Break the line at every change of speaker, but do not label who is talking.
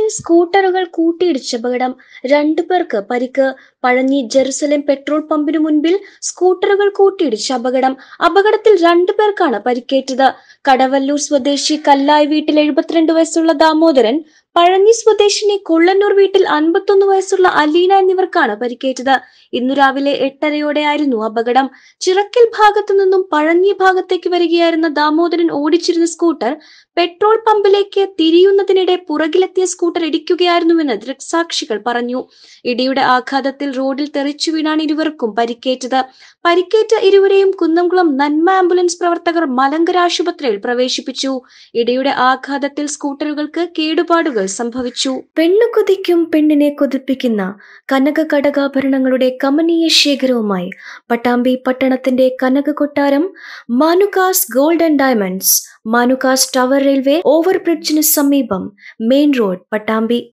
സ്കൂട്ടറുകൾ കൂട്ടിയിടിച്ച് അപകടം രണ്ടു പേർക്ക് പരിക്ക് പഴഞ്ഞി ജെറുസലേം പെട്രോൾ പമ്പിനു മുൻപിൽ സ്കൂട്ടറുകൾ കൂട്ടിയിടിച്ച് അപകടം അപകടത്തിൽ രണ്ടു പേർക്കാണ് പരിക്കേറ്റത് കടവല്ലൂർ സ്വദേശി കല്ലായി വീട്ടിൽ എഴുപത്തിരണ്ട് വയസ്സുള്ള ദാമോദരൻ പഴഞ്ഞി സ്വദേശിനി കൊള്ളന്നൂർ വീട്ടിൽ അൻപത്തൊന്ന് വയസ്സുള്ള അലീന എന്നിവർക്കാണ് പരിക്കേറ്റത് ഇന്നു രാവിലെ എട്ടരയോടെയായിരുന്നു അപകടം ചിറക്കൽ ഭാഗത്തു നിന്നും പഴഞ്ഞി ഭാഗത്തേക്ക് വരികയായിരുന്ന ദാമോദരൻ ഓടിച്ചിരുന്ന സ്കൂട്ടർ പെട്രോൾ പമ്പിലേക്ക് തിരിയുന്നതിനിടെ പുറകിലെത്തിയ സ്കൂട്ടർ ഇടിക്കുകയായിരുന്നുവെന്ന് ദൃക്സാക്ഷികൾ പറഞ്ഞു ഇടിയുടെ ആഘാതത്തിൽ റോഡിൽ തെറിച്ചു വീണാണ് ഇരുവർക്കും പരിക്കേറ്റത് പരിക്കേറ്റ ഇരുവരെയും കുന്നംകുളം നന്മ ആംബുലൻസ് പ്രവർത്തകർ മലങ്കര ആശുപത്രിയിൽ പ്രവേശിപ്പിച്ചു ഇടിയുടെ ആഘാതത്തിൽ സ്കൂട്ടറുകൾക്ക് കേടുപാടുകൾ സംഭവിച്ചു പെണ്ണു കൊതിക്കും പെണ്ണിനെ കൊതിപ്പിക്കുന്ന കനക കടകാഭരണങ്ങളുടെ കമനീയ ശേഖരവുമായി പട്ടാമ്പി പട്ടണത്തിന്റെ കനക കൊട്ടാരം Manukas gold and diamonds Manukas tower railway ഓവർബ്രിഡ്ജിന് സമീപം മെയിൻ റോഡ് പട്ടാമ്പി